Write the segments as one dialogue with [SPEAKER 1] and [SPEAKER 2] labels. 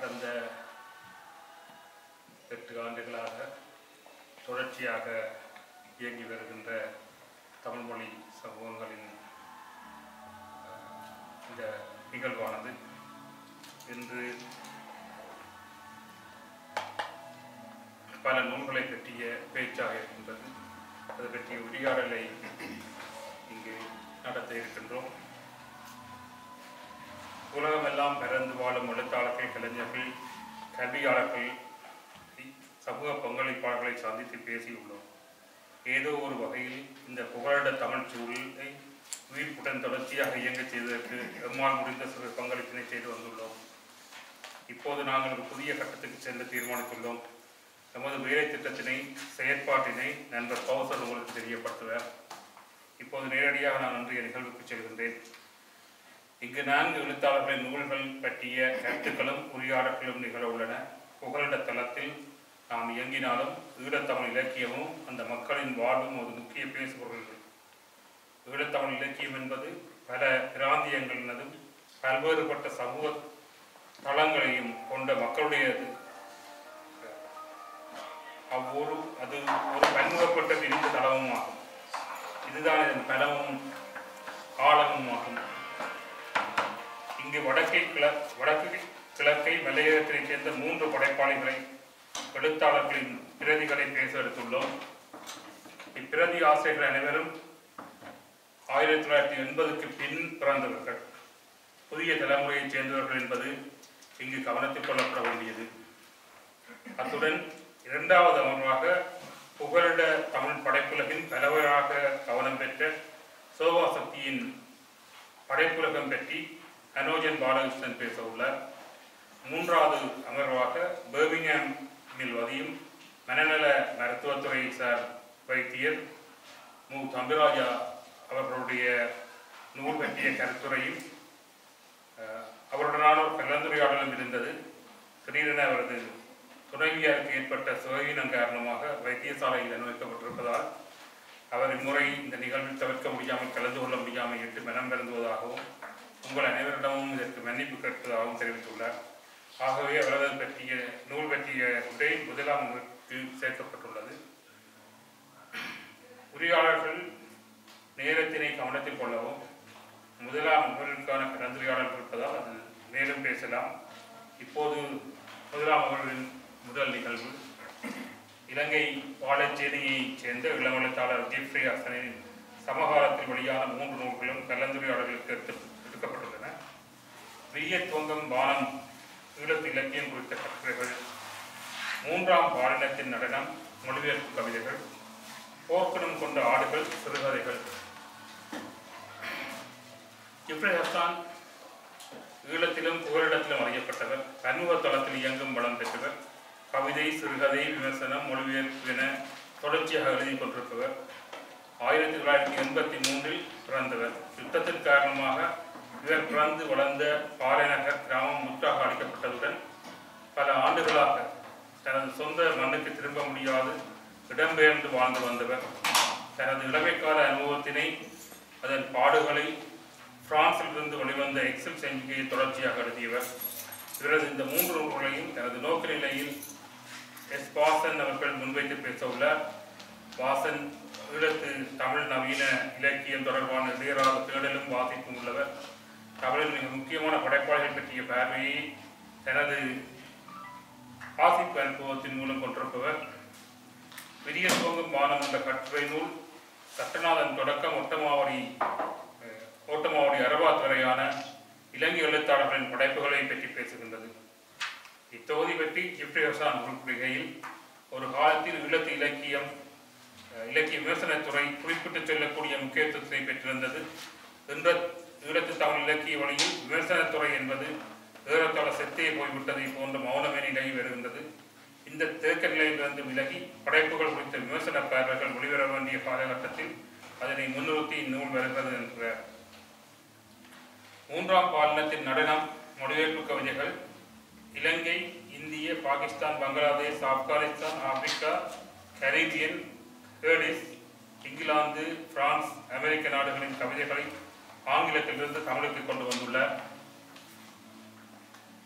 [SPEAKER 1] கடந்த எட்டு ஆண்டுகளாக தொடர்ச்சியாக இயங்கி வருகின்ற தமிழ் மொழி சமூகங்களின் அஹ், இந்த நிகழ்வானது இன்று பல நூல்களை பற்றிய பேச்சாக இருக்கின்றது அது பற்றிய உரையாடலை இங்கு நடத்த இருக்கின்றோம் உலகமெல்லாம் பறந்து வாழும் எழுத்தாளர்கள் கலைஞர்கள் கல்வியாளர்கள் சமூக பங்களிப்பாளர்களை சந்தித்து பேசியுள்ளோம் ஏதோ ஒரு வகையில் இந்த புகழிட தமிழ் சூழலை உயிர்ப்புடன் தொடர்ச்சியாக இயங்கச் செய்வதற்கு எம்மால் முடிந்த சிறு பங்களிப்பினை செய்து வந்துள்ளோம் இப்போது நாங்கள் ஒரு புதிய கட்டத்துக்கு செல்ல தீர்மானித்துள்ளோம் நமது வேலை திட்டத்தினை செயற்பாட்டினை நண்பர் கௌசல் உங்களுக்கு தெரியப்படுத்துவார் இப்போது நேரடியாக நான் இன்றைய நிகழ்வுக்கு செல்கின்றேன் இங்கு நான்கு எழுத்தாளர்களின் நூல்கள் பற்றிய கருத்துக்களும் உரையாடல்களும் நிகழ உள்ளன புகலிட தளத்தில் நாம் இயங்கினாலும் ஈழத்தமிழ் இலக்கியமும் அந்த மக்களின் வாழ்வும் ஒரு முக்கிய பேசுபொருள்கள் ஈழத்தமிழ் இலக்கியம் என்பது பல பிராந்தியங்களினதும் பல்வேறுபட்ட சமூக தளங்களையும் கொண்ட மக்களுடையது அவ்வொரு அது ஒரு பன்முகப்பட்ட விரிந்த தளமும் ஆகும் இதுதான் இதன் பலமும் ஆழமும் ஆகும் இங்கு வடக்கை கிழ வடக்கு கிழக்கை மலையகத்தினைச் சேர்ந்த மூன்று படைப்பாளிகளை எழுத்தாளர்களின் பிரதிகளை பேச எடுத்துள்ளோம் இப்பிரதி ஆசிரியர்கள் அனைவரும் ஆயிரத்தி தொள்ளாயிரத்தி எண்பதுக்கு பின் பிறந்தவர்கள் புதிய தலைமுறையைச் சேர்ந்தவர்கள் என்பது இங்கு கவனத்தில் கொள்ளப்பட வேண்டியது அத்துடன் இரண்டாவது அமர்வாக புகலிட தமிழ் படைப்புலகின் தலைவராக கவனம் பெற்ற சோபா சக்தியின் படைப்புலகம் பற்றி அனோஜன் பாலகிருஷ்ணன் பேச உள்ளார் மூன்றாவது அமர்வாக பர்மிங்ஹாமில் வதியும் மனநல மருத்துவத்துறை சார் வைத்தியர் மு தம்பிராஜா அவர்களுடைய நூல் பற்றிய கருத்துரையும் அஹ், அவருடனான ஒரு கலந்துரையாடலும் இருந்தது திடீரென அவரது துணைவியாருக்கு ஏற்பட்ட சுகவீனம் காரணமாக வைத்தியசாலையில் அனுமதிக்கப்பட்டிருப்பதால் அவர் இம்முறை இந்த நிகழ்வில் தவிர்க்க முடியாமல் கலந்து கொள்ள முடியாமல் எட்டு மனம் வருந்துவதாகவும் உங்கள் அனைவரிடமும் இதற்கு மன்னிப்பு கேட்பதாகவும் தெரிவித்துள்ளார் ஆகவே அவரது பற்றிய நூல் பற்றிய உரை முதலாம் நூலுக்கு சேர்க்கப்பட்டுள்ளது உரையாளர்கள் நேரத்தினை கவனத்தில் கொள்ளவும் முதலாம் நூலிற்கான கலந்துரையாடல் இருப்பதால் அது மேலும் பேசலாம் இப்போது முதலாம் அவர்களின் முதல் நிகழ்வு இலங்கை வாழைச்சேனையைச் சேர்ந்த இளவெழுத்தாளர் ஜெஃப்ரி ஹசனின் சமகாலத்தில் வெளியான மூன்று நூல்களும் கலந்துரையாடல்களுக்கு எடுத்து எடுக்கப்பட்டுள்ளன விரிய துவங்கம் வானம் ஈழத்து இலக்கியம் குறித்த கட்டுரைகள் மூன்றாம் பாலினத்தின் நடனம் மொழிபெயர்ப்பு கவிதைகள் போர்க்குணம் கொண்ட ஆடுகள் சிறுகதைகள் ஜிப்ரி ஹசான் ஈழத்திலும் புகலிடத்திலும் அறியப்பட்டவர் பன்முக தளத்தில் இயங்கும் வளம் பெற்றவர் கவிதை சிறுகதை விமர்சனம் மொழிபெயர்ப்பு என தொடர்ச்சியாக எழுதி கொண்டிருப்பவர் ஆயிரத்தி தொள்ளாயிரத்தி எண்பத்தி மூன்றில் பிறந்தவர் யுத்தத்தின் காரணமாக இவர் பிறந்து வளர்ந்த பாறைநகர் கிராமம் முற்றாக அளிக்கப்பட்டதுடன் பல ஆண்டுகளாக தனது சொந்த மண்ணுக்கு திரும்ப முடியாது இடம்பெயர்ந்து வாழ்ந்து வந்தவர் தனது இளமைக்கால அனுபவத்தினை அதன் பாடுகளை பிரான்சிலிருந்து வெளிவந்த எக்ஸல் சஞ்சிகையை தொடர்ச்சியாக எழுதியவர் இவரது இந்த மூன்று நூல்களையும் தனது நோக்க நிலையில் எஸ் வாசன் அவர்கள் முன்வைத்து பேச உள்ளார் வாசன் ஈழத்து தமிழ் நவீன இலக்கியம் தொடர்பான இடையராத தேடலும் வாசிப்பும் உள்ளவர் தமிழில் மிக முக்கியமான படைப்பாளிகள் பற்றிய பார்வையை தனது வாசிப்பு அனுபவத்தின் மூலம் கொண்டிருப்பவர் பெரிய துவங்கும் வானம் என்ற கட்டுரை நூல் சட்டநாதன் தொடக்கம் ஒட்டமாவடி அஹ், ஓட்டமாவடி அரபாத் வரையான இலங்கை எழுத்தாளர்களின் படைப்புகளை பற்றி பேசுகின்றது இத்தொகுதி பற்றி ஜிப்ரி ஹசான் குறிப்பிடுகையில் ஒரு காலத்தில் ஈழத்து இலக்கியம் அஹ், இலக்கிய விமர்சனத்துறை குறிப்பிட்டு சொல்லக்கூடிய முக்கியத்துவத்தை பெற்றிருந்தது என்ற ஈழத்து தமிழ் இலக்கிய வழியில் விமர்சனத்துறை என்பது ஏறத்தாழ செத்தே போய்விட்டதை போன்ற மௌனமே நிலையில் வருகின்றது இந்த தேக்க நிலையிலிருந்து விலகி படைப்புகள் குறித்த விமர்சன பார்வைகள் வெளிவர வேண்டிய காலகட்டத்தில் அதனை முன்னிறுத்தி இந்நூல் வருகிறது என்கிறார் மூன்றாம் பாலினத்தின் நடனம் மொழிபெயர்ப்பு கவிதைகள் இலங்கை இந்திய பாகிஸ்தான் பங்களாதேஷ் ஆப்கானிஸ்தான் ஆப்பிரிக்கா கரீபியன் கேர்டிஸ் இங்கிலாந்து பிரான்ஸ் அமெரிக்க நாடுகளின் கவிதைகளை ஆங்கிலத்திலிருந்து தமிழுக்கு கொண்டு வந்துள்ளார்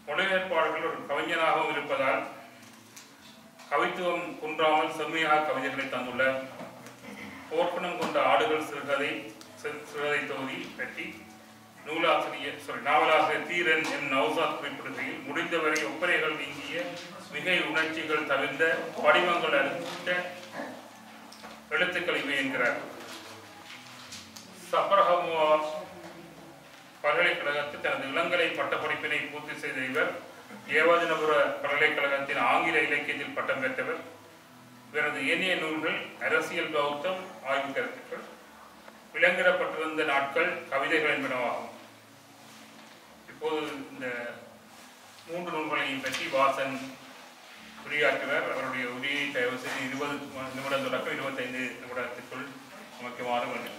[SPEAKER 1] மொழிபெயர்ப்பாளர்கள் ஒரு கவிஞனாகவும் இருப்பதால் கவித்துவம் குன்றாமல் செம்மையாக கவிதைகளை தந்துள்ள போர்க்குணம் கொண்ட ஆடுகள் சிறுகதை சிறு- சிறுகதை தொகுதி பற்றி நூலாசிரியர் சாரி நாவலாசிரியர் தீரன் என் நௌசாத் குறிப்பிடுகையில் முடிந்தவரை ஒப்பனைகள் நீங்கிய மிகை உணர்ச்சிகள் தவிர்ந்த படிவங்கள் அளித்த எழுத்துக்கள் இவை என்கிறார் சப்ரஹமுவா பல்கலைக்கழகத்தில் தனது இளங்கலை பட்டப்படிப்பினை பூர்த்தி செய்த இவர் ஏவாஜனபுர பல்கலைக்கழகத்தின் ஆங்கில இலக்கியத்தில் பட்டம் பெற்றவர் இவரது ஏனைய நூல்கள் அரசியல் பௌத்தம் ஆய்வு கருத்துக்கள் விலங்கிடப்பட்டிருந்த நாட்கள் கவிதைகள் என்பனவாகும் இப்போது இந்த மூன்று நூல்களையும் பற்றி வாசன் உரையாற்றுவர் அவருடைய உரையை தயவு செய்து இருபது நிமிடம் தொடக்கம் இருபத்தைந்து நிமிடத்திற்குள் அமைக்குமாறு வேண்டுகிறேன்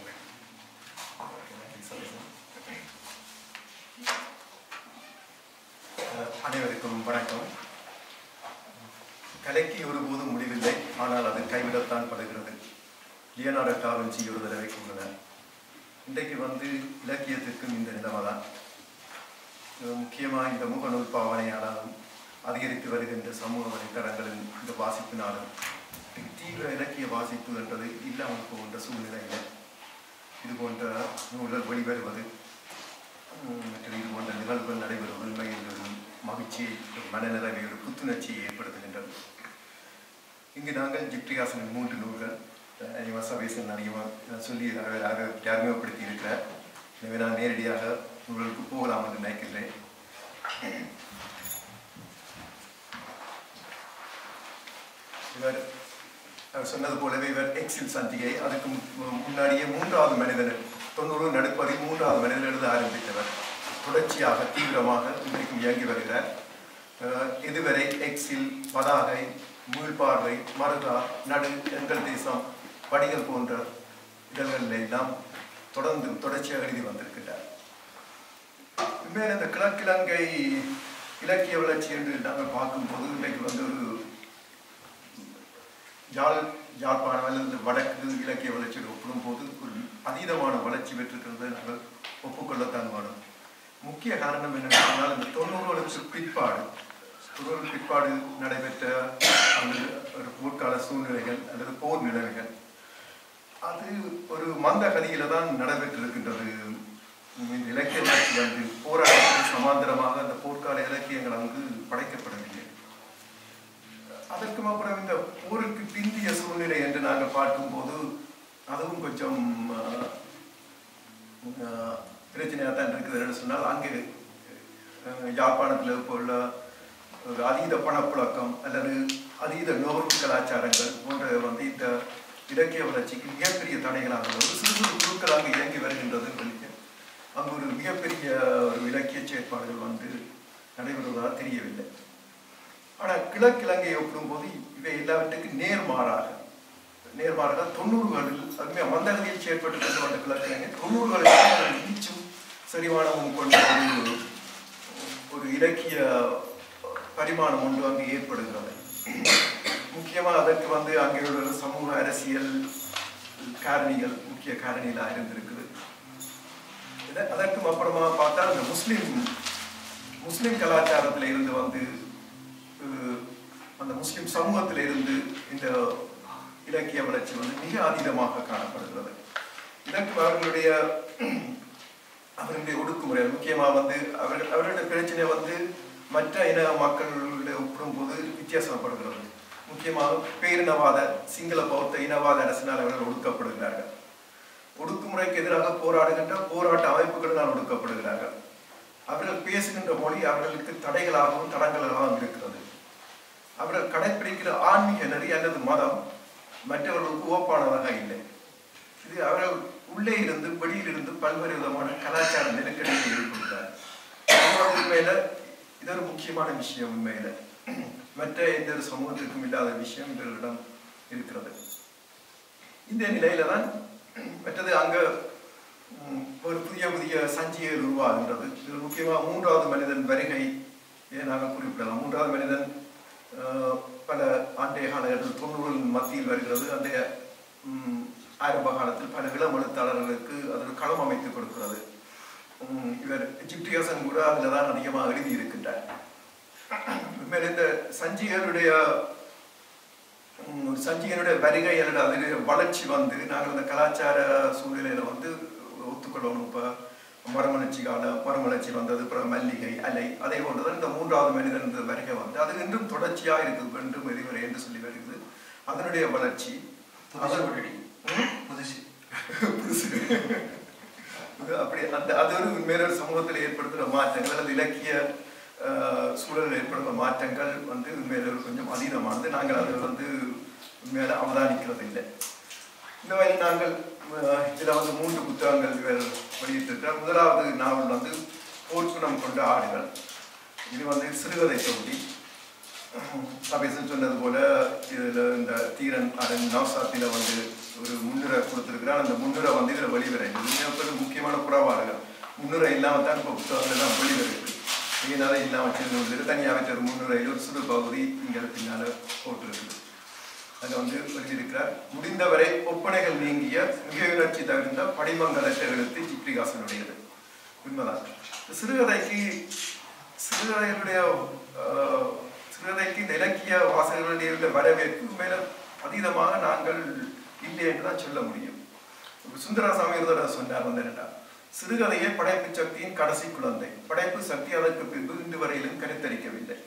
[SPEAKER 2] அஹ் அனைவருக்கும் வணக்கம் கலைக்கு ஒருபோதும் முடிவில்லை ஆனால் அது கைவிடத்தான் படுகிறது லியனார்டோ டாவின்சி ஒரு தடவை கூறினார் இன்றைக்கு வந்து இலக்கியத்திற்கும் இந்த நிலைமை தான் முக்கியமாக இந்த முகநூல் பாவனையானாலும் அதிகரித்து வருகின்ற சமூக வலைத்தளங்களின் இந்த வாசிப்பினாலும் இன்றைக்கு தீவிர இலக்கிய வாசிப்பு என்றது இல்லாமல் போகின்ற சூழ்நிலையில் இது போன்ற நூல்கள் வெளிவருவது உம், மற்றும் இது போன்ற நிகழ்வுகள் நடைபெறுவது உண்மையில் ஒரு மகிழ்ச்சியை ஒரு மனநிறைவை ஒரு புத்துணர்ச்சியை ஏற்படுத்துகின்றது இங்கு நாங்கள் ஜிப்ரிகாசனின் மூன்று நூல்கள் அஹ், சபேசன் அதிகமாக சொல்லி அவர் அவர் அறிமுகப்படுத்தி இருக்கிறார் எனவே நான் நேரடியாக நூல்களுக்கு போகலாம் என்று நினைக்கின்றேன் இவர் அவர் சொன்னது போலவே இவர் எக்ஸில் சஞ்சிகை அதுக்கு மு- முன்னாடியே மூன்றாவது மனிதன் தொண்ணூறு நடுப்பதி மூன்றாவது மனிதன் எழுத ஆரம்பித்தவர் தொடர்ச்சியாக தீவிரமாக இன்றைக்கும் இயங்கி வருகிறார் அஹ் இதுவரை எக்ஸில் பதாகை மீள்பார்வை மருகா நடு எங்கள் தேசம் படிகள் போன்ற இதழ்களில் எல்லாம் தொடர்ந்து தொடர்ச்சியாக எழுதி வந்திருக்கிறார் உண்மையில இந்த கிழக்கிழங்கை இலக்கிய வளர்ச்சி என்று நாங்கள் பார்க்கும்போது இன்றைக்கு வந்து ஒரு யாழ் யாழ்ப்பாணம் அல்லது வடக்கு இலக்கிய வளர்ச்சியோடு ஒப்பிடும்போது ஒரு அதீதமான வளர்ச்சி பெற்றிருக்கிறதை நாங்கள் ஒப்புக்கொள்ளத்தான் வேணும் முக்கிய காரணம் என்னன்னு சொன்னால் இந்த தொண்ணூறுகளுக்கு பிற்பாடு தொண்ணூறு பிற்பாடு நடைபெற்ற அந்த ஒரு போர்க்கால சூழ்நிலைகள் அல்லது போர் நிலைமைகள் அது ஒரு மந்த கதியில தான் நடைபெற்றிருக்கின்றது இந்த இலக்கிய வளர்ச்சி வந்து போராட்டத்துக்கு சமாந்தரமாக அந்த போர்க்கால இலக்கியங்கள் அங்கு படைக்கப்படவில்லை அதற்கும் அப்புறம் இந்த போருக்கு பிந்திய சூழ்நிலை என்று நாங்கள் பார்க்கும்போது அதுவும் கொஞ்சம் ஆஹ், ஆஹ், பிரச்சனையாக தான் இருக்குதுன்னு சொன்னால் அங்கே ஆஹ், யாழ்ப்பாணத்தில் இப்போ உள்ள ஒரு அதீத பணப்புழக்கம் அல்லது அதீத நுகர்வு கலாச்சாரங்கள் போன்ற வந்து இந்த இலக்கிய வளர்ச்சிக்கு மிகப்பெரிய தடைகளாக ஒரு சிறு சிறு குழுக்களாக இயங்கி வருகின்றது என்று அங்கு ஒரு மிகப்பெரிய ஒரு இலக்கிய செயற்பாடுகள் வந்து நடைபெறுவதாக தெரியவில்லை ஆனால் கிழக்கிழங்கையை ஒப்பிடும்போது இவை எல்லாவற்றுக்கும் நேர்மாறாக நேர்மாறாக தொண்ணூறுகளில் அதுமே மந்தகதியில் செயற்பட்டு கொண்டு வந்த கிழக்கிழங்கை தொண்ணூறுகளில் நீச்சும் செறிவானமும் கொண்ட ஒரு ஒரு இலக்கிய பரிமாணம் ஒன்று அங்கு ஏற்படுகிறது முக்கியமாக அதற்கு வந்து அங்கே உள்ள சமூக அரசியல் காரணிகள் முக்கிய காரணிகளாக இருந்திருக்குது இத- அதற்கும் அப்புறமா பார்த்தா இந்த முஸ்லிம் முஸ்லிம் கலாச்சாரத்தில் இருந்து வந்து அஹ், அந்த முஸ்லிம் சமூகத்தில் இருந்து இந்த இலக்கிய வளர்ச்சி வந்து மிக அதீதமாக காணப்படுகிறது இதற்கு அவர்களுடைய அவர்களுடைய ஒடுக்குமுறை முக்கியமாக வந்து அவர்கள் அவர்களுடைய பிரச்சனை வந்து மற்ற இன மக்களுடைய ஒப்பிடும்போது வித்தியாசப்படுகிறது முக்கியமாக பேரினவாத சிங்கள பௌத்த இனவாத அரசினால் அவர்கள் ஒடுக்கப்படுகிறார்கள் ஒடுக்குமுறைக்கு எதிராக போராடுகின்ற போராட்ட அமைப்புகளினால் ஒடுக்கப்படுகிறார்கள் அவர்கள் பேசுகின்ற மொழி அவர்களுக்கு தடைகளாகவும் தடங்களாகவும் இருக்கிறது அவர்கள் கடைப்பிடிக்கிற ஆன்மீக நெறி அல்லது மதம் மற்றவர்களுக்கு ஓப்பானதாக இல்லை இது அவர்கள் உள்ளே இருந்து வெளியிலிருந்து பல்வேறு விதமான கலாச்சார நெருக்கடியை ஏற்படுத்தார் உண்மையில இது ஒரு முக்கியமான விஷயம் உண்மையில மற்ற எந்த ஒரு சமூகத்திற்கும் இல்லாத விஷயம் இவர்களிடம் இருக்கிறது இந்த நிலையில தான் மற்றது அங்க ம், ஒரு புதிய புதிய சஞ்சிகைகள் உருவாகின்றது இதில் முக்கியமாக மூன்றாவது மனிதன் வருகை இதை நாங்கள் குறிப்பிடலாம் மூன்றாவது மனிதன் அஹ், பல ஆண்டைய காலகட்டத்தில் தொண்ணூறுகளின் மத்தியில் வருகிறது அந்த ம், ஆரம்ப காலத்தில் பல இளம் எழுத்தாளர்களுக்கு அது ஒரு களம் அமைத்து கொடுக்கிறது ம், இவர் எஜிப்தியசன் கூட அதில் தான் அதிகமாக எழுதி இருக்கின்றார் சஞ்சிகருடைய ம், ஒரு சஞ்சிகனுடைய வருகை அல்லது அதனுடைய வளர்ச்சி வந்து நாங்கள் அந்த கலாச்சார சூழ்நிலையில வந்து ஒத்துக்கொள்ளணும் இப்போ மறுமலர்ச்சி காலம் மறுமலர்ச்சி வந்தது அப்புறம் மல்லிகை அலை அதே போன்றுதான் இந்த மூன்றாவது மனிதன் இந்த வருகை வந்து அது இன்றும் தொடர்ச்சியாக இருக்குது என்றும் எதிர்வரை என்று சொல்லி வருகிறது அதனுடைய வளர்ச்சி
[SPEAKER 3] புதுசு கொட்டடி.
[SPEAKER 2] ம்?
[SPEAKER 3] புதுசு
[SPEAKER 2] புதுசு. இது அப்படி அந்த அது ஒரு உண்மையில ஒரு சமூகத்தில் ஏற்படுத்துகிற மாற்றங்கள் அல்லது இலக்கிய ஆஹ், சூழலில் ஏற்படுகிற மாற்றங்கள் வந்து உண்மையில ஒரு கொஞ்சம் அதீனமானது நாங்கள் அதை வந்து உண்மையில அவதானிக்கிறது இல்லை இந்த வகையில் நாங்கள் ஆஹ், இதுல வந்து மூன்று புத்தகங்கள் இவர் வெளியிட்டிருக்கிறார் முதலாவது நாவல் வந்து போர்க்குணம் கொண்ட ஆடுகள் இது வந்து சிறுகதை தொகுதி சபேசன் சொன்னது போல இதுல இந்த தீரன் அரண் நவசாத்தில வந்து ஒரு முன்னுரை கொடுத்திருக்கிறார் அந்த முன்னுரை வந்து இதுல வெளிவர இது மிகப்பெரும் முக்கியமான புறவாடுகள் முன்னுரை இல்லாம தான் இப்போ புத்தகங்கள் எல்லாம் வெளிவருது இதனால இல்லாம வச்சிருந்தது தனியாக வச்ச ஒரு முன்னுரையில் ஒரு சிறு பகுதி இங்க பின்னால போட்டிருக்குது அதில் வந்து எழுதியிருக்கிறார் முடிந்தவரை ஒப்பனைகள் நீங்கிய மிக உணர்ச்சி தவிர்ந்த படிமங்களற்ற எழுத்து ஜிப்ரிகாசனுடையது உண்மைதான் சிறுகதைக்கு சிறுகதைகளுடைய ஆஹ், சிறுகதைக்கு இந்த இலக்கிய வாசகர்களுடைய உள்ள வரவேற்பு மேல அதீதமாக நாங்கள் இல்லை என்று தான் சொல்ல முடியும் இப்ப சுந்தரசாமி ஒரு தடவை சொன்னார் வந்து என்னடா சிறுகதையே படைப்பு சக்தியின் கடைசி குழந்தை படைப்பு சக்தி அதற்கு பின்பு இன்று வரையிலும் கருத்தரிக்கவில்லை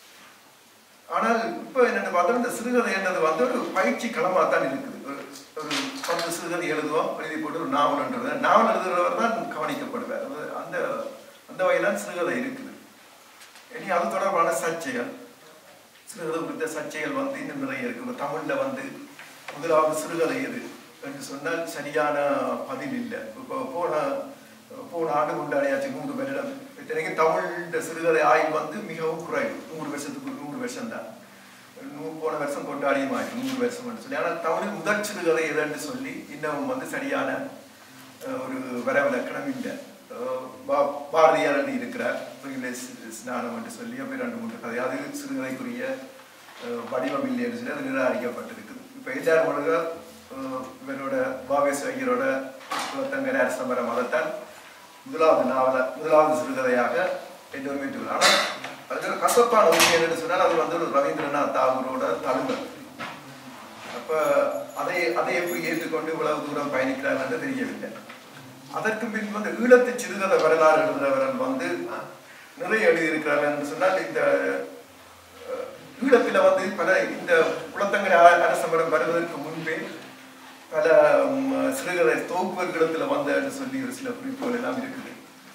[SPEAKER 2] ஆனால் இப்போ என்னென்னு பார்த்தா இந்த சிறுகதை என்னது வந்து ஒரு பயிற்சி களமா தான் இருக்குது ஒரு ஒரு பத்து சிறுகதை எழுதுவோம் எழுதி போட்டு ஒரு நாவல் எழுதுறது நாவல் எழுதுறவர் தான் கவனிக்கப்படுவார் அது அந்த அந்த வகையில சிறுகதை இருக்குது இனி அது தொடர்பான சர்ச்சைகள் சிறுகதை குறித்த சர்ச்சைகள் வந்து இன்னும் நிறைய இருக்கு இப்ப தமிழ்ல வந்து முதலாவது சிறுகதை எது என்று சொன்னால் சரியான பதில் இல்லை இப்போ போன போன ஆண்டு கொண்டாடியாச்சு நூறு வருடம் இத்தனைக்கும் தமிழ் சிறுகதை ஆய்வு வந்து மிகவும் குறைவு நூறு வருஷத்துக்கு நூறு வருஷம் தான் நூ போன வருஷம் கொண்டாடியும் ஆயிடுச்சு நூறு வருஷம் சொல்லி ஆனால் தமிழ் முதல் சிறுகதை எதுன்னு சொல்லி இன்னும் வந்து சரியான அஹ், ஒரு வரவிலக்கணம் இல்லை அஹ், பா- பாரதியார் எழுதி இருக்கிறார் துயிலை சி- ஸ்நானம் என்று சொல்லி அப்படி ரெண்டு மூன்று கதை அது சிறுகதைக்குரிய அஹ், வடிவம் இல்லை என்று சொல்லி அது நிராகரிக்கப்பட்டிருக்குது இப்போ எல்லாரும் ஒழுங்க இவரோட பாவேஸ் ஐயரோட குலத்தங்கர அரசமரம் அதைத்தான் முதலாவது நாவல முதலாவது சிறுகதையாக எல்லோரும் ஏற்றுக்கிறார் ஆனால் அதுக்கு ஒரு கசப்பான உண்மை என்னன்னு சொன்னால் அது வந்து ஒரு ரவீந்திரநாத் தாகூரோட தழுவல் அப்ப அதை அதை எப்படி ஏற்றுக்கொண்டு இவ்வளவு தூரம் பயணிக்கிறார் என்று தெரியவில்லை அதற்கு பின் வந்து ஈழத்து சிறுகதை வரலாறு எழுதுகிறவர்கள் வந்து நிறைய எழுதியிருக்கிறார்கள் என்று சொன்னால் இந்த அஹ், ஈழத்துல வந்து பல இந்த குளத்தங்கரை அ- அரசமரம் வருவதற்கு முன்பே பல ம், சிறுகதை தொகுப்புகளத்துல வந்த என்று சொல்லி ஒரு சில குறிப்புகள் எல்லாம் இருக்குது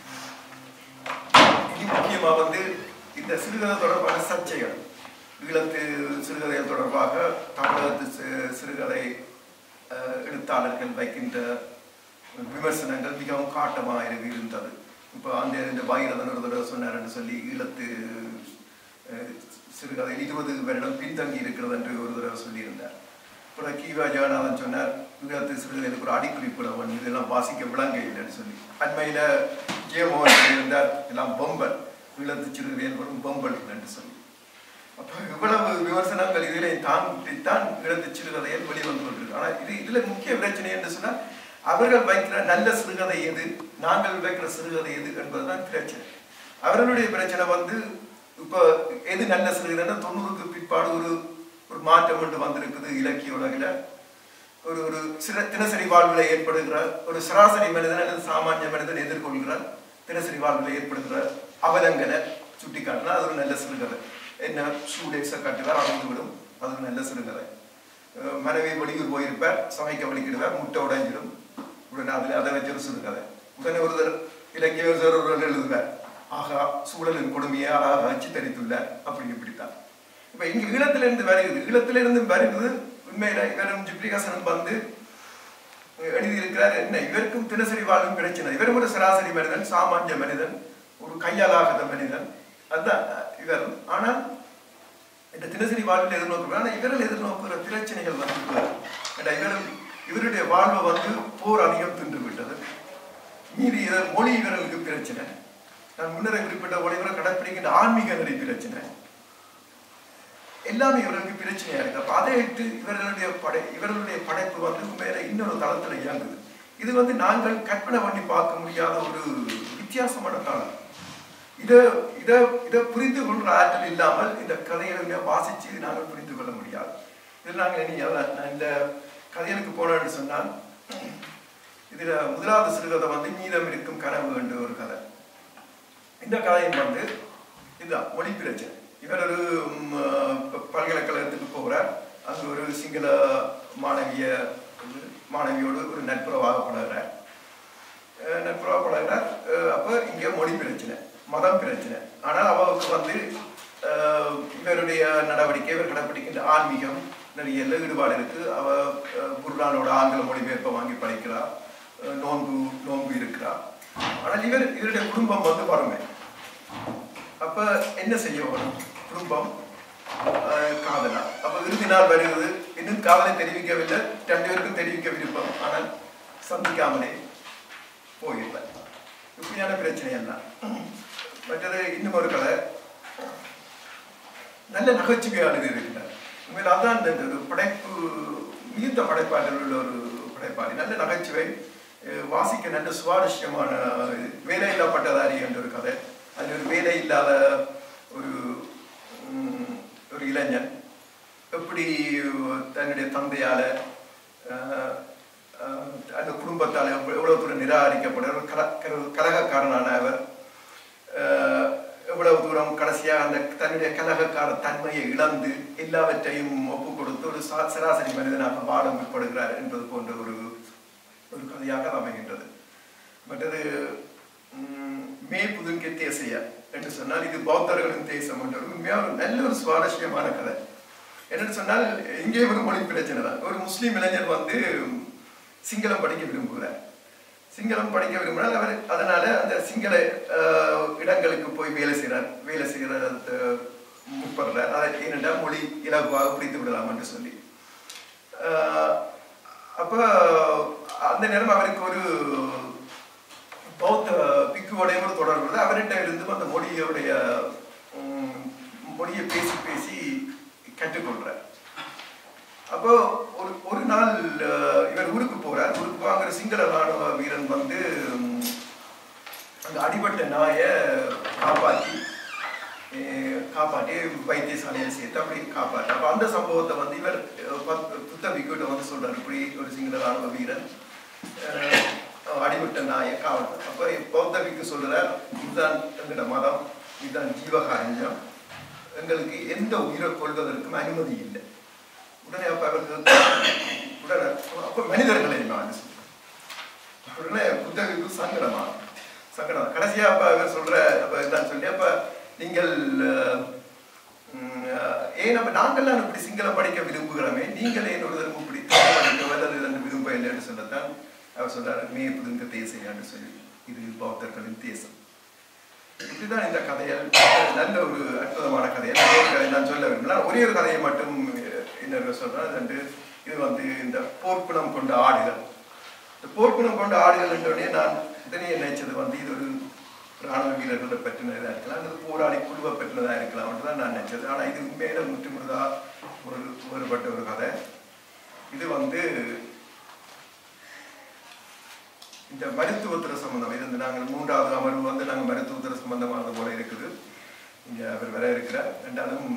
[SPEAKER 2] இனி முக்கியமா வந்து இந்த சிறுகதை தொடர்பான சர்ச்சைகள் ஈழத்து சிறுகதைகள் தொடர்பாக தமிழகத்து சி- சிறுகதை அஹ், எழுத்தாளர்கள் வைக்கின்ற விமர்சனங்கள் மிகவும் காட்டமாக இரு- இருந்தது இப்போ அந்த இந்த பாகிரதன் ஒரு தடவை சொன்னார்னு சொல்லி ஈழத்து அஹ், சிறுகதை இருபது வருடம் பின்தங்கி இருக்கிறது என்று ஒரு தடவை சொல்லியிருந்தார் அப்புறம் கீவா ஜெகநாதன் சொன்னார் ஈழத்து சிறுகதைக்கு ஒரு அடிக்குறிப்புல ஒன்று இதெல்லாம் வாசிக்க விளங்க இல்லைன்னு சொல்லி அண்மையில ஜெயமோகன் சொல்லியிருந்தார் எல்லாம் பொம்பல் ஈழத்து சிறுகதையில் வரும் பொம்பல் என்று சொல்லி அப்போ இவ்வளவு விமர்சனங்கள் இதிலே தாண்டித்தான் ஈழத்து சிறுகதையில் வெளிவந்து கொண்டிருக்கு ஆனால் இது இதுல முக்கிய பிரச்சனை என்று சொன்னால் அவர்கள் வைக்கிற நல்ல சிறுகதை எது நாங்கள் வைக்கிற சிறுகதை எது என்பதுதான் பிரச்சனை அவர்களுடைய பிரச்சனை வந்து இப்போ எது நல்ல சிறுகதைன்னா தொண்ணூறுக்கு பிற்பாடு ஒரு ஒரு மாற்றம் ஒன்று வந்திருக்குது இலக்கிய உலகில் ஒரு ஒரு சில தினசரி வாழ்வில் ஏற்படுகிற ஒரு சராசரி மனிதன் அல்லது சாமானிய மனிதன் எதிர்கொள்கிற தினசரி வாழ்வில் ஏற்படுகிற அவலங்களை சுட்டி காட்டினா அது ஒரு நல்ல சிறுகதை என்ன ஷூடேக்ஸை கட்டுவார் அழிந்து விடும் அது ஒரு நல்ல சிறுகதை அஹ் மனைவி வெளியூர் போயிருப்பார் சமைக்க வலிக்கிடுவார் முட்டை உடைஞ்சிடும் உடனே அதில் அதை வச்சு ஒரு சிறுகதை உடனே ஒருத்தர் இலக்கிய ஒருத்தர் எழுதுவார் ஆகா சூழலின் கொடுமையை அழகாக சித்தரித்துள்ளார் அப்படி இப்படித்தான் இப்ப இங்க ஈழத்திலிருந்து வருகிறது ஈழத்திலிருந்து வருகிறது உண்மையில இவரும் ஜிப்ரிகாசனும் வந்து எழுதியிருக்கிறார் என்ன இவருக்கும் தினசரி வாழும் பிரச்சனை இவரும் ஒரு சராசரி மனிதன் சாமானிய மனிதன் ஒரு கையாலாகாத மனிதன் அதுதான் இவர் ஆனால் இந்த தினசரி வாழ்வில் எதிர்நோக்குறார் ஆனால் இவர்கள் எதிர்நோக்குகிற பிரச்சனைகள் வந்து ஏன்னா இவரும் இவருடைய வாழ்வை வந்து போர் அதிகம் தின்று விட்டது மீதி இதர் மொழி இவர்களுக்கு பிரச்சனை நான் முன்னரே குறிப்பிட்ட ஒளிவரை கடைப்பிடிக்கின்ற ஆன்மீக நெறி பிரச்சனை எல்லாமே இவர்களுக்கு பிரச்சனையா இருக்கு அப்ப அதை எடுத்து இவர்களுடைய படை இவர்களுடைய படைப்பு வந்து உண்மையில இன்னொரு தளத்துல இயங்குது இது வந்து நாங்கள் கற்பனை பண்ணி பார்க்க முடியாத ஒரு வித்தியாசமான காலம் இதை இதை இதை புரிந்து கொள்ற ஆற்றல் இல்லாமல் இந்த கதைகளை வாசிச்சு நாங்கள் புரிந்து கொள்ள முடியாது இதில் நாங்கள் இனி அதான் நான் இந்த கதைகளுக்கு போனோம்னு சொன்னால் இதுல முதலாவது சிறுகதை வந்து மீதம் இருக்கும் கனவு என்ற ஒரு கதை இந்த கதையும் வந்து இதுதான் மொழி பிரச்சனை இவர் ஒரு ம், ப- பல்கலைக்கழகத்துக்கு போகிறார் அங்கு ஒரு சிங்கள மாணவிய மாணவியோடு ஒரு நட்புறவாக பழகிறார் அஹ் நட்புறவாக பழகிறார் அஹ் அப்போ இங்கே மொழி பிரச்சனை மதம் பிரச்சனை ஆனால் அவருக்கு வந்து அஹ், இவருடைய நடவடிக்கை இவர் கடைப்பிடிக்கின்ற ஆன்மீகம் நிறைய எல்லாம் ஈடுபாடு இருக்கு அவ அஹ், குர்ஆனோட ஆங்கில மொழிபெயர்ப்பை வாங்கி படிக்கிறார் அஹ், நோன்பு நோன்பு இருக்கிறார் ஆனால் இவர் இவருடைய குடும்பம் வந்து வறுமை அப்ப என்ன செய்ய வரும் குடும்பம் அஹ், காதலா அப்ப இறுதி நாள் வருகிறது இன்னும் காதலை தெரிவிக்கவில்லை ரெண்டு பேருக்கும் தெரிவிக்க விருப்பம் ஆனால் சந்திக்காமலே போயிடல இப்படியான பிரச்சனை எல்லாம் மற்றது இன்னும் ஒரு கதை நல்ல நகைச்சுவையாளர் இருக்கிறார் உண்மையில் அதான் இந்த இந்த ஒரு படைப்பு மிகுந்த படைப்பாளர் உள்ள ஒரு படைப்பாளி நல்ல நகைச்சுவை அஹ் வாசிக்க நல்ல சுவாரஸ்யமான இது. வேலையில்லா பட்டதாரி என்ற ஒரு கதை அதில் ஒரு வேலை இல்லாத ஒரு உம், ஒரு இளைஞன் எப்படி தன்னுடைய தந்தையால அஹ், அஹ், அந்த குடும்பத்தால் எவ்வ- எவ்வளவு தூரம் நிராகரிக்கப்படுற ஒரு கல கல- கலகக்காரனான அவர் அஹ், எவ்வளவு தூரம் கடைசியாக அந்த தன்னுடைய கலகக்கார தன்மையை இழந்து எல்லாவற்றையும் ஒப்பு கொடுத்து ஒரு சா- சராசரி மனிதனாக வாழ முற்படுகிறார் என்பது போன்ற ஒரு ஒரு கதையாக அது அமைகின்றது மற்றது உம், மே புதுங்கை தேசிய என்று சொன்னால் இது பௌத்தர்களின் தேசம் என்ற ஒரு உண்மையாக ஒரு நல்ல ஒரு சுவாரஸ்யமான கதை என்னன்னு சொன்னால் இங்கே ஒரு மொழி பிரச்சனை தான் ஒரு முஸ்லீம் இளைஞர் வந்து சிங்களம் படிக்க விரும்புகிறார் சிங்களம் படிக்க விரும்பினால் அவர் அதனால அந்த சிங்கள அஹ், இடங்களுக்கு போய் வேலை செய்கிறார் வேலை செய்கிறது முற்படுறார் அதை ஏனென்றால் மொழி இலகுவாக புரிந்து விடலாம் என்று சொல்லி அஹ், அப்ப அந்த நேரம் அவருக்கு ஒரு பௌத்த பிக்குவோடைய ஒரு தொடர்பு இருந்து அவர்கிட்ட இருந்து அந்த மொழியோடைய உம், மொழியை பேசி பேசி கற்றுக்கொள்றார் அப்போ ஒரு ஒரு நாள் அஹ், இவர் ஊருக்கு போறார் ஊருக்கு வாங்குற சிங்கள ராணுவ வீரன் வந்து உம், அந்த அடிபட்ட நாயை காப்பாற்றி அஹ், காப்பாற்றி வைத்தியசாலையில் சேர்த்து அப்படி காப்பாற்று அப்போ அந்த சம்பவத்தை வந்து இவர் அஹ், பத்- புத்த பிக்குகிட்ட வந்து சொல்றாரு இப்படி ஒரு சிங்கள ராணுவ வீரன் அஹ், அடிபட்ட நாயை காவல் அப்போ பௌத்த பிக்கு சொல்றார் இதுதான் எங்களோட மதம் இதுதான் ஜீவகாரண்யம் எங்களுக்கு எந்த உயிரை கொள்வதற்கும் அனுமதி இல்லை உடனே அப்ப அவருக்கு உடனே அப்ப மனிதர்களை நான் சொல்றேன் உடனே புத்தகத்துக்கு சங்கடமா சங்கடம் கடைசியா அப்ப அவர் சொல்ற அப்ப இதான் சொல்லி அப்ப நீங்கள் அஹ், உம், அஹ், ஏன் அப்ப நாங்கள்லாம் இப்படி சிங்களம் படிக்க விரும்புகிறோமே நீங்கள் ஏன் ஒரு தரம் இப்படி தமிழ் படிக்க வல்லது என்று விரும்ப இல்லைன்னு சொல்லத்தான் அவர் சொல்றாரு மே புதுங்க தேசையான்னு சொல்லி இது பௌத்தர்களின் தேசம் இப்படிதான் இந்த கதைகள் நல்ல ஒரு அற்புதமான கதைகள் நிறைய கதை நான் சொல்ல விரும்பல ஒரே ஒரு கதையை மட்டும் என்ன சொல்றேன் அது வந்து இது வந்து இந்த போர்க்குணம் கொண்ட ஆடுகள் இந்த போர்க்குணம் கொண்ட ஆடுகள் என்றோடனே நான் உடனே நினைச்சது வந்து இது ஒரு ராணுவ வீரர்களை பற்றினதாக இருக்கலாம் அல்லது போராளி குழுவை பற்றினதாக இருக்கலாம் தான் நான் நினைச்சது ஆனா இது உண்மையில முற்று முழுதா ஒரு வேறுபட்ட ஒரு கதை இது வந்து இந்த மருத்துவத்துறை சம்பந்தம் இது வந்து நாங்கள் மூன்றாவது அமர்வு வந்து நாங்கள் மருத்துவத்துறை சம்பந்தமானது போல இருக்குது இங்க அவர் வர இருக்கிறார் ரெண்டாலும்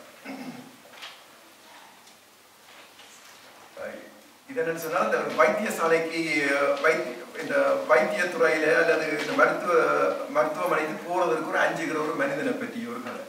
[SPEAKER 2] அஹ், இது என்னன்னு சொன்னால் இந்த வைத்தியசாலைக்கு அஹ், வைத்திய இந்த வைத்தியத்துறையில அல்லது இந்த மருத்துவ மருத்துவமனைக்கு போறதற்கு ஒரு அஞ்சுகிற ஒரு மனிதனை பற்றிய ஒரு கதை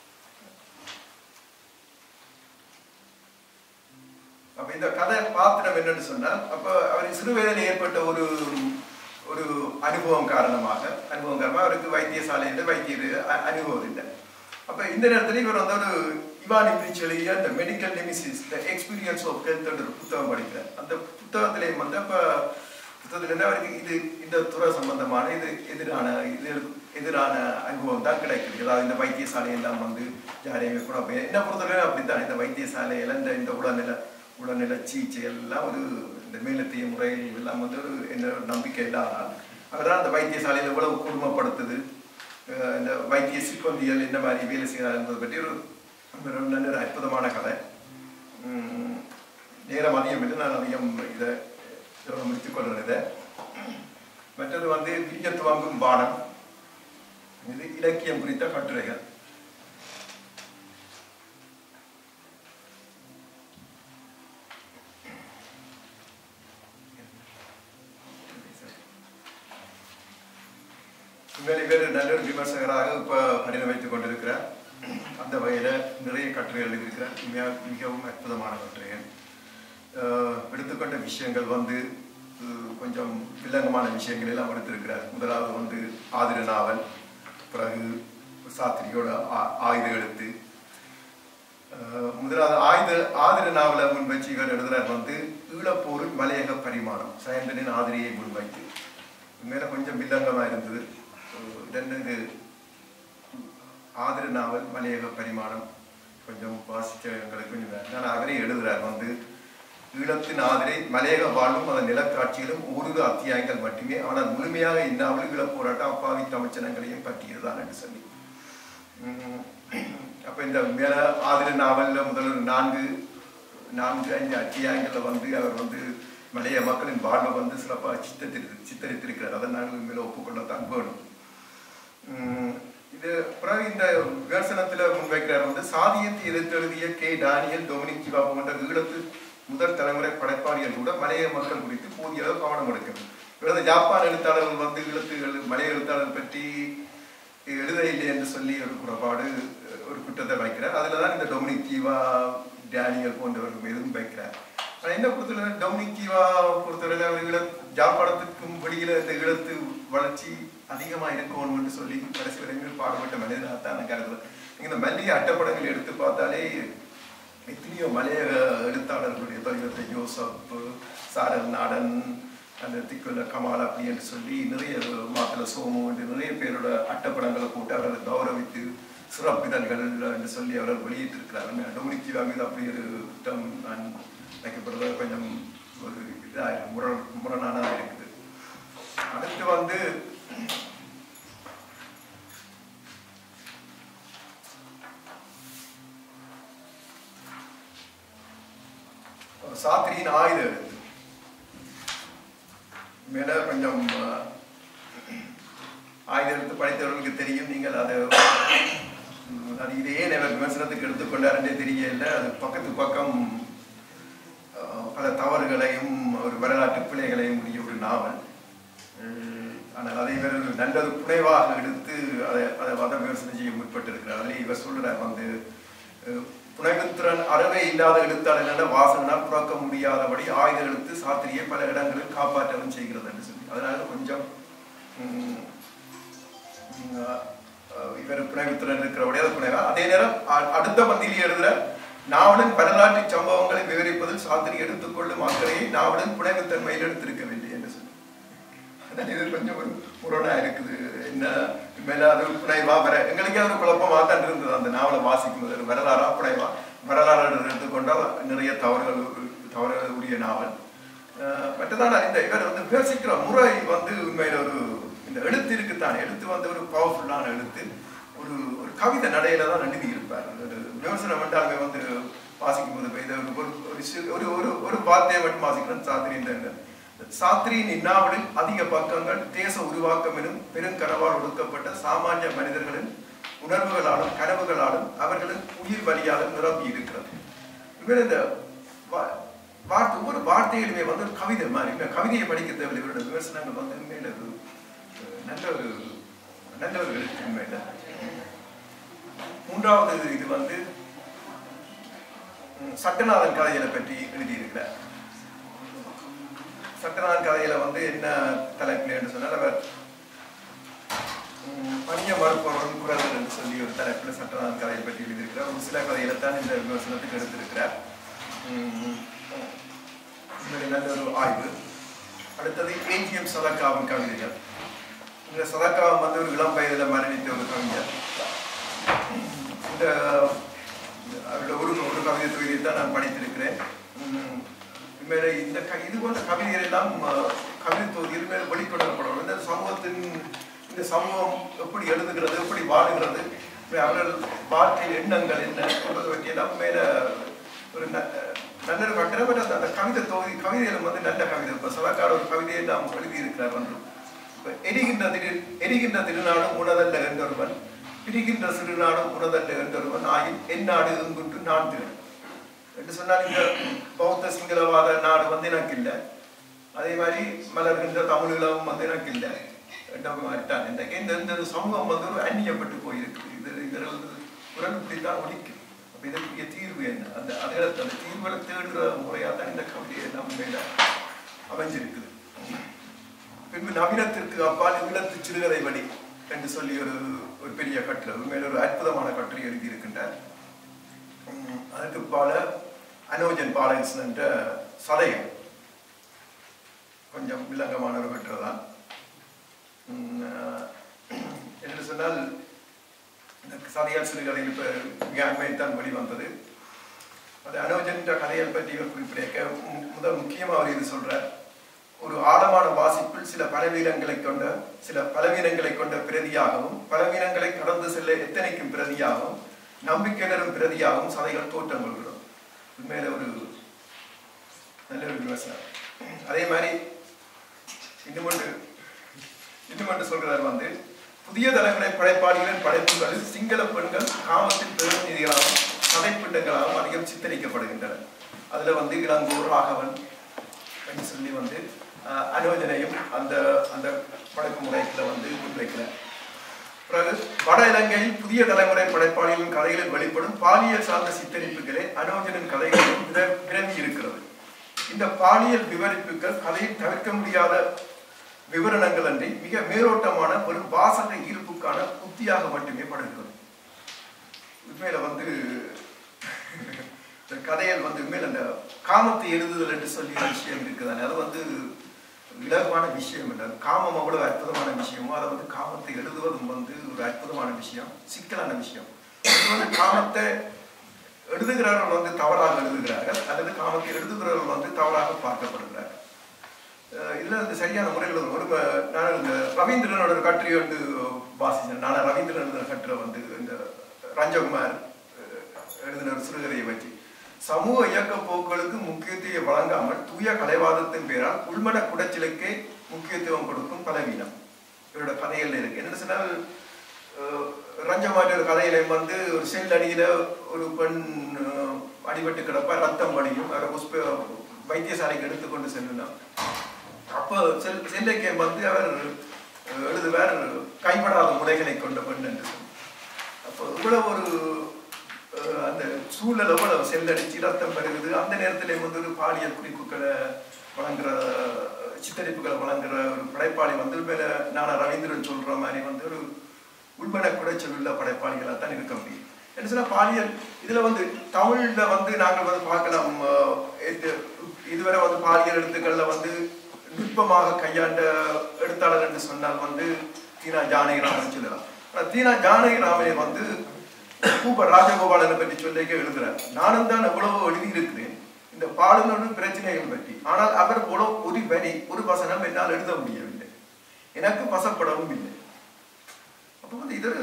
[SPEAKER 2] அப்ப இந்த கதை பாத்திரம் என்னன்னு சொன்னால் அப்ப அவருக்கு சிறு வயதில் ஏற்பட்ட ஒரு ஒரு அனுபவம் காரணமாக அனுபவம் காரணமாக அவருக்கு வைத்தியசாலையில் வைத்தியர் அ- அனுபவம் இல்லை அப்ப இந்த நேரத்துல இவர் வந்து ஒரு இவான் இப்ரிச் எழுதிய அந்த medical nemesis the experience of health ஒரு புத்தகம் படிக்கிறார் அந்த புத்தகத்திலேயும் வந்து அப்ப புத்தகத்துல இருந்து அவருக்கு இது இந்த துறை சம்பந்தமான இது எதிரான இது எதிரான அனுபவம் தான் கிடைக்குது அதாவது இந்த வைத்தியசாலை எல்லாம் வந்து யாரையுமே கூட அப்ப என்ன பொறுத்தவரை அப்படித்தான் இந்த வைத்தியசாலையில இந்த இந்த உடல்நிலை உடல்நிலை சிகிச்சை எல்லாம் ஒரு இந்த மேலத்திய முறைகள் எல்லாம் வந்து ஒரு என்ன ஒரு நம்பிக்கை இல்லாதால் அவர் தான் அந்த வைத்தியசாலையில் எவ்வளவு குடும்பப்படுத்துது அஹ் இந்த வைத்திய சிப்பந்திகள் என்ன மாதிரி வேலை செய்கிறார் என்பதை பற்றி ஒரு ஒரு நல்ல ஒரு அற்புதமான கதை உம், நேரம் அதிகம் இல்லை நான் அதிகம் இதை இதோட முடித்துக் கொள்கிறேன் இதை மற்றது வந்து விரியத்து வாங்கும் பானம் இது இலக்கியம் குறித்த கட்டுரைகள் உண்மையிலே இவர் நல்ல ஒரு விமர்சகராக இப்போ பரிணமித்துக் கொண்டிருக்கிறார் அந்த வகையில் நிறைய கட்டுரைகள் எழுதியிருக்கிறார் உண்மையாக மிகவும் அற்புதமான கட்டுரைகள் அஹ் எடுத்துக்கொண்ட விஷயங்கள் வந்து அஹ் கொஞ்சம் வில்லங்கமான விஷயங்கள் எல்லாம் எடுத்திருக்கிறார் முதலாவது வந்து ஆதிர நாவல் பிறகு சாத்திரியோட ஆ- ஆயுத எழுத்து அஹ் முதலாவது ஆயுத ஆதிர நாவலை முன்வச்சு இவர் எழுதுறார் வந்து ஈழப்போரின் மலையக பரிமாணம் சயந்தனின் ஆதிரியை முன்வைத்து மேல கொஞ்சம் வில்லங்கமா இருந்தது அஹ் ரெண்டு இது ஆதிர நாவல் மலையக பரிமாணம் கொஞ்சம் வாசிச்ச எங்களுக்கு கொஞ்சம் வேறு. ஆனால் அவரே எழுதுறார் வந்து ஈழத்தின் ஆதிரை மலையக வாழ்வும் அதன் நிலக்காட்சிகளும் ஓரிரு அத்தியாயங்கள் மட்டுமே ஆனால் முழுமையாக இந்நாவல் ஈழப் போராட்டம் அப்பாவி தமிழ்ச்சனங்களையும் பற்றியதுதான் என்று சொல்லி உம் அப்ப இந்த மேல ஆதிர நாவல்ல முதல் ஒரு நான்கு நான்கு ஐந்து அத்தியாயங்கள்ல வந்து அவர் வந்து மலைய மக்களின் வாழ்வை வந்து சிறப்பாக சித்தரித்து சித்தரித்திருக்கிறார் அதை நாங்கள் மேல ஒப்புக்கொள்ளத்தான் வேணும் உம் இது பிறகு இந்த விமர்சனத்துல முன்வைக்கிறார் வந்து சாதியத்தை எதிர்த்து எழுதிய கே டானியல் டொமினிக் ஜிவா போன்ற ஈழத்து முதல் தலைமுறை படைப்பாளிகள் கூட மலைய மக்கள் குறித்து போதிய அளவு கவனம் எடுக்கணும் இவரது ஜப்பான் எழுத்தாளர்கள் வந்து ஈழத்து எழு- மலைய எழுத்தாளர் பற்றி எழுத இல்லை என்று சொல்லி ஒரு குறைபாடு ஒரு குற்றத்தை வைக்கிறார் அதுல தான் இந்த டொமினிக் ஜீவா டேனியல் போன்றவர்கள் மீதும் வைக்கிறார் ஆனா என்ன பொறுத்தவரை டொமினிக் ஜீவா பொறுத்தவரை அவர் ஈழ ஜாப்பாடத்துக்கும் வெளியில இந்த ஈழத்து வளர்ச்சி அதிகமா இருக்கணும்னு சொல்லி கடைசி வரைக்கும் பாடுபட்ட மனிதனாக தான் நான் கருதுறேன் நீங்க இந்த மல்லிகை அட்டப்படங்கள் எடுத்து பார்த்தாலே எத்தனையோ மலைய எழுத்தாளர்களுடைய தொழிலத்தை யோசப் சாரல் நாடன் அந்த திக்குள்ள கமால் அப்படி என்று சொல்லி நிறைய மாத்திர சோமு என்று நிறைய பேரோட அட்டப்படங்களை போட்டு அவர்களை கௌரவித்து சிறப்பிதழ்கள் என்று சொல்லி அவர்கள் வெளியிட்டிருக்கிறார் டொமினிக் ஜீவா மீது அப்படி ஒரு குற்றம் நான் வைக்கப்படுறது கொஞ்சம் ஒரு இதாக முரண் முரணானதாக இருக்குது அடுத்து வந்து சாத்திரியின் ஆயுத எழுத்து மேல கொஞ்சம் அஹ், ஆயுத எழுத்து படித்தவர்களுக்கு தெரியும் நீங்கள் அதை உம், அது இது ஏன் அவர் விமர்சனத்துக்கு எடுத்துக்கொண்டாருன்றே தெரியல அது பக்கத்து பக்கம் அஹ், பல தவறுகளையும் ஒரு வரலாற்று பிழைகளையும் உடைய ஒரு நாவல் உம், ஆனால் அதை இவர் ஒரு நல்லது புனைவாக எடுத்து அதை அதை வத விமர்சனம் செய்ய முற்பட்டிருக்கிறார் அதில் இவர் சொல்றார் வந்து அஹ், புனைவுத்திறன் அறவே இல்லாத எழுத்தாளர் வாசகனால் புறக்க முடியாதபடி ஆயுத எழுத்து சாத்திரியை பல இடங்களில் காப்பாற்றவும் செய்கிறது என்று சொல்லி அதனால கொஞ்சம் உம், உம், அஹ், இவர் புனைவுத்திறன் இருக்கிறபடியே அதை புனைவா அதே நேரம் அ- அடுத்த பந்தியில் எழுதுற நாவலின் வரலாற்று சம்பவங்களை விவரிப்பதில் சாத்திரி எடுத்துக்கொள்ளும் அக்கறையை நாவலின் புனைவுத்தன்மையில் எடுத்திருக்கவில்லை என்று சொல்லி அதனால இது கொஞ்சம் ஒரு முரணா இருக்குது என்ன மேல அது புனைவா வர எங்களுக்கே ஒரு குழப்பமா தான் இருந்தது அந்த நாவலை வாசிக்கும் போது ஒரு வரலாறா புனைவா வரலாறு எடுத்துக்கொண்டால் நிறைய தவறுகள் தவறுகள் உரிய நாவல் அஹ் மற்றதான இந்த இவர் வந்து விமர்சிக்கிற முறை வந்து உண்மையில ஒரு இந்த எழுத்து இருக்குத்தான் எழுத்து வந்து ஒரு பவர்ஃபுல்லான எழுத்து ஒரு ஒரு கவிதை நடையில தான் எழுதி இருப்பார் ஒரு விமர்சனம் என்றாலுமே வந்து வாசிக்கும் போது இப்ப இதை ஒரு ஒரு- ஒரு சிறு- ஒரு ஒரு ஒரு வார்த்தையை மட்டும் வாசிக்கிறேன் சாத்திரின்ற சாத்திரியின் இந்நாவலில் அதிக பக்கங்கள் தேச உருவாக்கம் எனும் பெருங்கனவால் ஒடுக்கப்பட்ட சாமானிய மனிதர்களின் உணர்வுகளாலும் கனவுகளாலும் அவர்களின் உயிர் வழியாலும் நிரம்பி இருக்கிறது இவர் இந்த வா- வார்த்தை ஒவ்வொரு வார்த்தையிலுமே வந்து ஒரு கவிதை மாதிரி இந்த கவிதையை படிக்க தேவையில்லை இவரோட விமர்சனங்கள் வந்து உண்மையில ஒரு அஹ், நல்ல ஒரு நல்ல ஒரு எழுத்து உண்மையில மூன்றாவது இது வந்து ம், சட்டநாதன் கதைகளை பற்றி எழுதியிருக்கிறார் சட்டநாதன் கதையில வந்து என்ன தலைப்பில் என்று சொன்னால் அவர் ம், பணிய மறுப்பவரும் குரல் என்று சொல்லி ஒரு தலைப்பில் சட்டநாதன் கதையை பற்றி எழுதியிருக்கிறார் ஒரு சில கதையில தான் இந்த விமர்சனத்துக்கு எடுத்திருக்கிறார் ம், இது நல்ல ஒரு ஆய்வு அடுத்தது ஏஜிஎம் சதக்காவின் கவிதைகள் இந்த சதக்காவம் வந்து ஒரு இளம் வயதில் மரணித்த ஒரு கவிஞர் இந்த அவரோட ஒரு ஒரு கவிதை தொகுதியை தான் நான் படித்திருக்கிறேன் உம், உண்மையிலே இந்த க இது போன்ற கவிதைகள் எல்லாம் அஹ், கவிதை தொகுதியில் மேல் வெளிக்கொணரப்படணும் இந்த சமூகத்தின் இந்த சமூகம் எப்படி எழுதுகிறது எப்படி வாழுகிறது உண்மை அவர்கள் வாழ்க்கை எண்ணங்கள் என்ன என்பது பற்றியெல்லாம் மேல ஒரு ந- நல்ல ஒரு கட்டுரை பட் அந்த அந்த கவிதை தொகுதி கவிதைகளும் வந்து நல்ல கவிதை இப்போ சதாக்கார ஒரு கவிதையை நாம் எழுதியிருக்கிறார் வந்து இப்ப எரிகின்ற திரு எரிகின்ற திருநாடும் உணதல்ல என்றொருவன் பிரிகின்ற சிறுநாடும் உணதல்ல என்றொருவன் ஆயின் என் நாடு எங்குண்டு நான் திரு என்று சொன்னால் இந்த பௌத்த சிங்களவாத நாடு வந்து எனக்கு இல்லை அதே மாதிரி மலர்கின்ற தமிழீழமும் வந்து எனக்கு இல்லை என்ற மாதிரி தான் இன்றைக்கு இந்த இந்த ஒரு சமூகம் வந்து ஒரு அந்நியப்பட்டு போயிருக்கு இது இதில் வந்து குரல் இப்படித்தான் ஒழிக்கும் அப்போ இதற்குரிய தீர்வு என்ன அந்த அதில் அந்த தீர்வுகளை தேடுற முறையாக தான் இந்த கவிதை எல்லாம் மேல அமைஞ்சிருக்குது பின்பு நவீனத்திற்கு அப்பால் ஈழத்து சிறுகதை வழி என்று சொல்லி ஒரு ஒரு பெரிய கட்டுரை உண்மையில ஒரு அற்புதமான கட்டுரை எழுதியிருக்கின்றார் உம், அதற்கு பால அனோஜன் பாலகிருஷ்ணன் என்ற சதயம் கொஞ்சம் வில்லங்கமான ஒரு கட்டுரை தான் உம், அஹ், என்று சொன்னால் இந்த சதையால் சிறுகதையில் இப்போ தான் வெளிவந்தது அது அனோஜன் என்ற கதைகள் பற்றி இவர் குறிப்பிட முதல் முக்கியமாக அவர் இது சொல்றார் ஒரு ஆழமான வாசிப்பில் சில பலவீனங்களை கொண்ட சில பலவீனங்களை கொண்ட பிரதியாகவும் பலவீனங்களை கடந்து செல்ல எத்தனைக்கும் பிரதியாகவும் நம்பிக்கை தரும் பிரதியாகவும் சதைகள் தோற்றம் கொள்கிறோம் உண்மையில ஒரு நல்ல ஒரு விமர்சனம் அதே மாதிரி இன்னும் ஒன்று இன்னும் ஒன்று சொல்கிறார் வந்து புதிய தலைமுறை படைப்பாளிகளின் படைப்புகளில் சிங்கள பெண்கள் காமத்தின் பிரதிநிதிகளாகவும் கதைப்பிண்டங்களாகவும் அதிகம் சித்தரிக்கப்படுகின்றன அதுல வந்து இளங்கூர் ராகவன் என்று சொல்லி வந்து அஹ், அனுயோஜனையும் அந்த அந்த படைப்பு முறைக்குள்ள வந்து முன்வைக்கிறார் பிறகு வட இலங்கையில் புதிய தலைமுறை படைப்பாளிகளின் கதைகளில் வெளிப்படும் பாலியல் சார்ந்த சித்தரிப்புகளே அனோஜனின் கதைகளில் விர- விரவி இருக்கிறது இந்த பாலியல் விவரிப்புகள் கதையில் தவிர்க்க முடியாத விவரணங்கள் அன்றி மிக மேலோட்டமான ஒரு வாசக ஈர்ப்புக்கான உத்தியாக மட்டுமே படுகிறது உண்மையில வந்து இந்த கதையில் வந்து உண்மையில அந்த காமத்தை எழுதுதல் என்று சொல்லி ஒரு விஷயம் இருக்குதானே அது வந்து இலகுவான விஷயம் இல்லை காமம் அவ்வளவு அற்புதமான விஷயமோ அதை வந்து காமத்தை எழுதுவதும் வந்து ஒரு அற்புதமான விஷயம் சிக்கலான விஷயம் இது வந்து காமத்தை எழுதுகிறவர்கள் வந்து தவறாக எழுதுகிறார்கள் அல்லது காமத்தை எழுதுகிறவர்கள் வந்து தவறாக பார்க்கப்படுகிறார்கள் அஹ் இதுல இந்த சரியான முறையில் ஒரு- ஒரு ம- நான் இந்த ரவீந்திரனோட ஒரு கட்டுரை வந்து வாசிச்சேன் நான் ரவீந்திரன் எழுதின கட்டுரை வந்து இந்த ரஞ்சகுமார் அஹ், எழுதின ஒரு சிறுகதையை வச்சு சமூக இயக்க போக்குகளுக்கு முக்கியத்துவம் வழங்காமல் தூய கலைவாதத்தின் பேரால் உள்மன குடைச்சலுக்கே முக்கியத்துவம் கொடுக்கும் பலவீனம் இவரோட கதைகள் இருக்கு என்ன சொன்னால் அஹ், ரஞ்சகுமார் ஒரு கதையில வந்து ஒரு செல் அடியில ஒரு பெண் அஹ், அடிபட்டு கிடப்ப ரத்தம் வடியும் அவரை புஷ்ப வைத்தியசாலைக்கு எடுத்துக்கொண்டு செல்லுனா அப்போ செல் செல்லைக்கே வந்து அவர் அஹ், எழுதுவார் கைப்படாத முறைகளை கொண்ட பெண் என்று சொல்லி அப்போ இவ்வளவு ஒரு அஹ், அந்த சூழல் எவ்வளவு செல்லடிச்சு ரத்தம் பெறுகுது அந்த நேரத்திலே வந்து ஒரு பாலியல் குறிப்புகளை வழங்குற அஹ், சித்தரிப்புகளை வழங்குற ஒரு படைப்பாளி வந்து மேல நானா ரவீந்திரன் சொல்ற மாதிரி வந்து ஒரு உள்மன குடைச்சல் உள்ள படைப்பாளிகளாக தான் இருக்க முடியும் என்ன சொன்னா பாலியல் இதுல வந்து தமிழ்ல வந்து நாங்கள் வந்து பார்க்கலாம் அஹ், இது- இதுவரை வந்து பாலியல் எழுத்துக்கள்ல வந்து நுட்பமாக கையாண்ட எழுத்தாளர் என்று சொன்னால் வந்து தீனா ஜானகிராமன் சொல்லலாம் ஆனா தீனா ஜானகிராமனை வந்து பூபர் ராஜகோபாலனை பற்றி சொல்லிக்க எழுதுறார் நானும் தான் எவ்வளவோ எழுதியிருக்கிறேன் இந்த பாடலோடு பிரச்சனைகள் பற்றி ஆனால் அவர் போல ஒரு வரி ஒரு வசனம் என்னால் எழுத முடியவில்லை எனக்கு வசப்படவும் இல்லை அப்போ வந்து இது ஒரு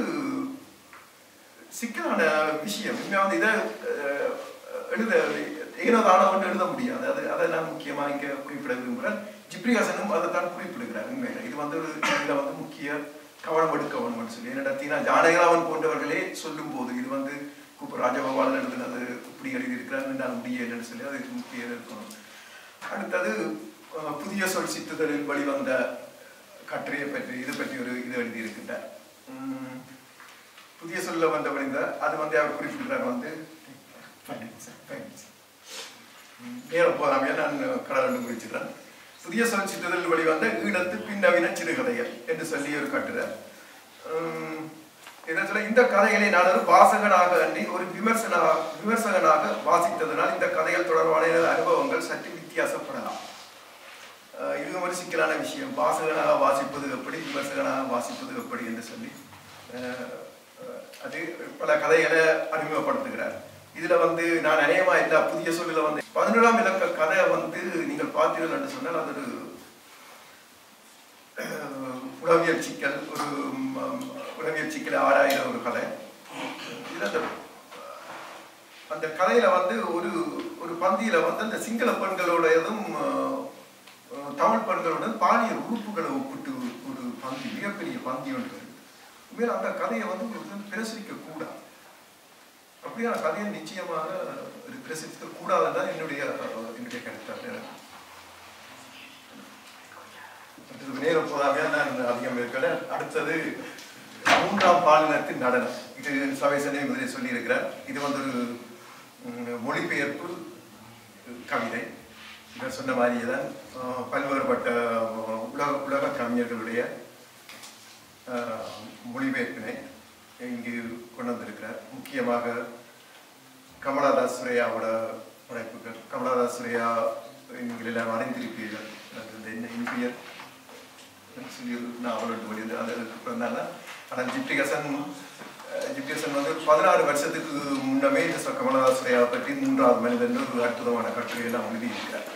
[SPEAKER 2] சிக்கலான விஷயம் உண்மையா வந்து இதை அஹ், எழுத ஏனோதான ஒன்று எழுத முடியாது அது அதை நான் முக்கியமாக இங்கே குறிப்பிட விரும்புகிறேன் ஜிப்ரிஹாசனும் அதை தான் குறிப்பிடுகிறார் உண்மையில இது வந்து ஒரு இதில் வந்து முக்கிய கவனம் எடுக்க வேணும்னு சொல்லி என்னடா தீனா ஜானகிராமன் போன்றவர்களே சொல்லும் போது இது வந்து கூப்ப ராஜகோபாலன் எழுதுனது இப்படி எழுதியிருக்கிறார் நான் முடியலைன்னு சொல்லி அதுக்கு முக்கிய இருக்கணும் அடுத்தது அஹ், புதிய சொல் சித்துதலில் வெளிவந்த கட்டுரையை பற்றி இது பற்றி ஒரு இது எழுதியிருக்கின்றார் உம், புதிய சொல்ல வந்த வழிந்த அது வந்து அவர் குறிப்பிடுறார் வந்து உம், நேரம் போதாமையா நான் கடல் குறிச்சிடுறேன் புதிய சொல் சித்துதலில் வெளிவந்த ஈழத்து பின்னவீன சிறுகதைகள் என்று சொல்லி ஒரு கட்டுரை உம், இதை சொல்ல இந்த கதைகளை நான் ஒரு வாசகனாக அன்றி ஒரு விமர்சன விமர்சகனாக வாசித்ததனால் இந்த கதைகள் தொடர்பான எனது அனுபவங்கள் சற்று வித்தியாசப்படலாம் அஹ் இது ஒரு சிக்கலான விஷயம் வாசகனாக வாசிப்பது எப்படி விமர்சகனாக வாசிப்பது எப்படி என்று சொல்லி அஹ், அஹ், அது பல கதைகளை அறிமுகப்படுத்துகிறார் இதுல வந்து நான் அநேகமா எல்லா புதிய சொல்லுல வந்து பதினேழாம் இலக்க கதை வந்து நீங்கள் பார்த்தீர்கள் என்று சொன்னால் அது ஒரு அஹ், உளவியல் சிக்கல் ஒரு ம், உளவியல் சிக்கலை ஆராயிற ஒரு கதை இதுல அந்த அந்த கதையில வந்து ஒரு ஒரு பந்தியில வந்து அந்த சிங்கள பெண்களோட இதுவும் அஹ், அஹ், தமிழ் பெண்களோட பாலியல் உறுப்புகளை ஒப்பிட்டு ஒரு பந்தி மிகப்பெரிய பந்தி ஒன்று இருக்கு. உண்மையில அந்த கதையை வந்து உங்களுக்கு வந்து பிரசரிக்க கூடாது அப்படியான கதையை நிச்சயமாக ஒரு பிரசரிக்க கூடாதுதான் என்னுடைய அஹ், என்னுடைய கருத்தாக இருக்கு. அடுத்தது நேரம் போதாமையா நான் அதிகம் இருக்கல அடுத்தது மூன்றாம் பாலினத்தின் நடனம் இது சவேசனே முதலில் சொல்லியிருக்கிறார் இது வந்து ஒரு ம், மொழிபெயர்ப்பு கவிதை இவர் சொன்ன மாதிரியே தான் அஹ், பல்வேறுபட்ட அஹ், உலக உலக கவிஞர்களுடைய அஹ், மொழிபெயர்ப்பினை இங்கு கொண்டு வந்திருக்கிறார் முக்கியமாக கமலாதாஸ் சுரையாவோட படைப்புகள் கமலாதாஸ் சுரையா நீங்கள் எல்லாம் அறிந்திருப்பீர்கள் அது இந்த என்ன இந்தியர் சொல்லி நாவல் ஒன்று வெளியது அது பிறந்தாங்க ஆனால் ஜிப்டிகசன் ஜிப்டிகசன் வந்து பதினாறு வருஷத்துக்கு முன்னமே இந்த ச- கமலஹாசன் சுரையாவை பற்றி மூன்றாவது மனிதன் ஒரு அற்புதமான கட்டுரையெல்லாம் எழுதியிருக்கிறார்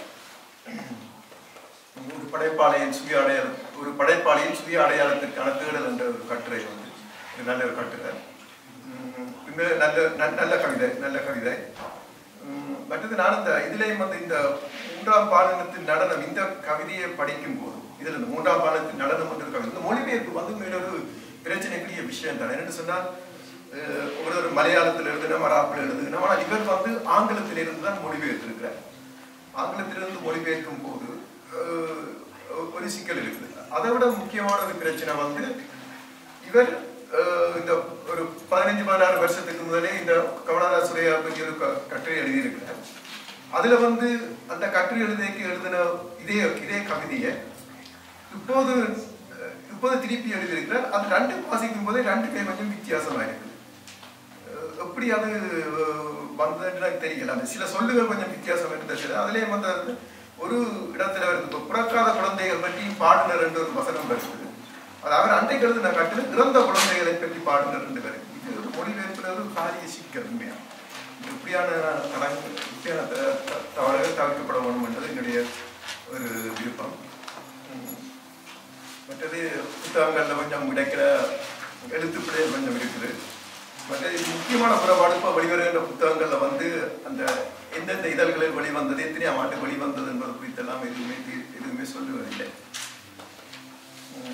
[SPEAKER 2] ஒரு படைப்பாளையின் சுய அடையாள ஒரு படைப்பாளியின் சுய அடையாளத்திற்கான தேடல் என்ற ஒரு கட்டுரை வந்து ஒரு நல்ல ஒரு கட்டுரை உம் உண்மையிலே நல்ல ந- நல்ல கவிதை நல்ல கவிதை உம் மற்றது நான் இந்த இதுலேயும் வந்து இந்த மூன்றாம் பாலினத்தின் நடனம் இந்த கவிதையை படிக்கும் போது இதுல இந்த மூன்றாம் பாலினத்தின் நடனம் என்ற கவிதை இந்த மொழிபெயர்ப்பு வந்து மேல ஒரு பிரச்சனைக்குரிய விஷயம் தான் என்னன்னு சொன்னால் அஹ், ஒரு ஒரு மலையாளத்தில் எழுதுன மராப்பில் எழுதுன ஆனால் இவர் வந்து ஆங்கிலத்திலிருந்து தான் மொழிபெயர்த்திருக்கிறார் ஆங்கிலத்திலிருந்து மொழிபெயர்க்கும் போது அஹ், ஒரு சிக்கல் இருக்குது அதை விட முக்கியமான ஒரு பிரச்சனை வந்து இவர் அஹ், இந்த ஒரு பதினஞ்சு பதினாறு வருஷத்துக்கு முதலே இந்த கமலஹாசன் சுரையா பற்றி ஒரு க- கட்டுரை எழுதியிருக்கிறார் அதுல வந்து அந்த கட்டுரை எழுதிக்கு எழுதின இதே இதே கவிதையை இப்போது அஹ், இப்போது திருப்பி எழுதியிருக்கிறார் அது ரெண்டு வாசிக்கும் போதே ரெண்டுமே கொஞ்சம் வித்தியாசமா இருக்கு அஹ் எப்படி அது அஹ், வந்ததுன்னு எனக்கு தெரியல அந்த சில சொல்லுகள் கொஞ்சம் வித்தியாசம் இருந்தது அதுலயே வந்து அது ஒரு இடத்துல வருது இப்போ பிறக்காத குழந்தைகள் பற்றி பாடுனர் என்ற ஒரு வசனம் வருது அது அவர் அன்றைக்கு எழுதின காட்டில் இறந்த குழந்தைகளை பற்றி பாடுனர் என்று வருது இது ஒரு மொழிபெயர்ப்பில் ஒரு காரிய சிக்கல் உண்மையா இது இப்படியான தடங்கள் இப்படியான த- த- தவறுகள் தவிர்க்கப்பட வேண்டும் என்பது என்னுடைய ஒரு விருப்பம் உம். மற்றது புத்தகங்கள்ல கொஞ்சம் கிடைக்கிற எழுத்துப்பிழை கொஞ்சம் இருக்குது மற்ற முக்கியமான புறப்பாடு இப்போ வெளிவருகின்ற புத்தகங்கள்ல வந்து அந்த எந்தெந்த இதழ்களில் வெளிவந்தது எத்தனையாம் ஆண்டு வெளிவந்தது என்பது குறித்தெல்லாம் எதுவுமே தீ- எதுவுமே சொல்லுவதில்லை உம்.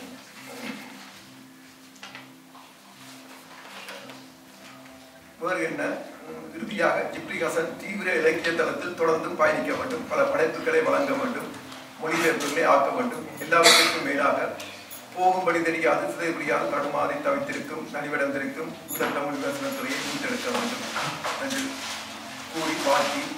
[SPEAKER 2] வேறு என்ன உம், இறுதியாக ஜிப்ரிகாசன் தீவிர இலக்கிய தளத்தில் தொடர்ந்தும் பயணிக்க வேண்டும் பல படைப்புகளை வழங்க வேண்டும் மொழிபெயர்ப்புகளை ஆக்க வேண்டும் எல்லாவற்றிற்கும் மேலாக போகும்படி தெரியாது சிதைபடியாது தடுமாறி தவித்திருக்கும் நலிவடைந்திருக்கும் உலக தமிழ் விமர்சனத்துறையை மீட்டெடுக்க வேண்டும் என்று கூறி வாழ்த்தி